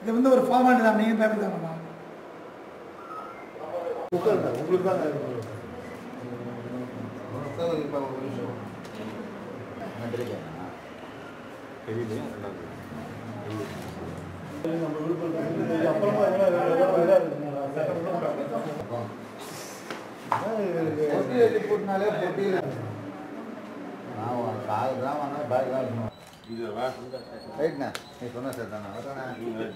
இது வந்து ஒரு ஃபார்மாலிட்டி தான் நீங்கள் பேப்பர் தானம்மா உங்களுக்கு தான் போட்டுனாலே போட்டியில் நான் கால் தான் வாங்கினா பேக் தான் இருக்கணும் ரைட்ண்ணா நீ சொன்ன சார் தானே அதானே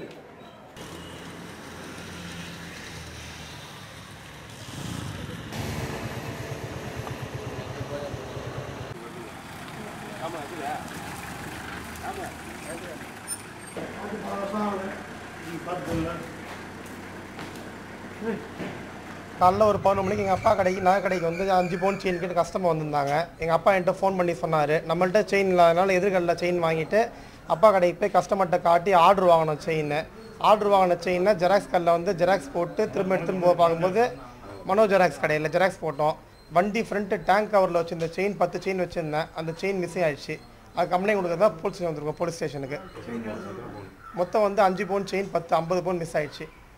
காலைல ஒரு பதினொரு மணிக்கு எங்கள் அப்பா கடைக்கு நகை கடைக்கு வந்து அஞ்சு பவுன் செயின் கேட்டு கஸ்டமர் வந்திருந்தாங்க எங்கள் அப்பா என்கிட்ட ஃபோன் பண்ணி சொன்னார் நம்மள்ட்ட செயின் இல்லாதனால எதிர்கடலில் செயின் வாங்கிட்டு அப்பா கடைக்கு போய் கஸ்டமர்கிட்ட காட்டி ஆர்டர் வாங்கினோம் செயின் ஆர்டர் வாங்கின செயினை ஜெராக்ஸ் கல்லில் வந்து ஜெராக்ஸ் போட்டு திரும்ப எடுத்துன்னு போக பார்க்கும்போது மனோ ஜெராக்ஸ் கடையில் ஜெராக்ஸ் போட்டோம் வண்டி ஃப்ரண்ட்டு டேங்க் கவரில் வச்சிருந்த செயின் பத்து செயின் வச்சுருந்தேன் அந்த செயின் மிஸ்ஸிங் ஆயிடுச்சு அது கம்ப்ளைண்ட் கொடுக்க தான் போலீஸ் வந்திருக்கோம் போலீஸ் ஸ்டேஷனுக்கு மொத்தம் வந்து அஞ்சு பவுன் செயின் பத்து ஐம்பது பவுன் மிஸ் ஆயிடுச்சு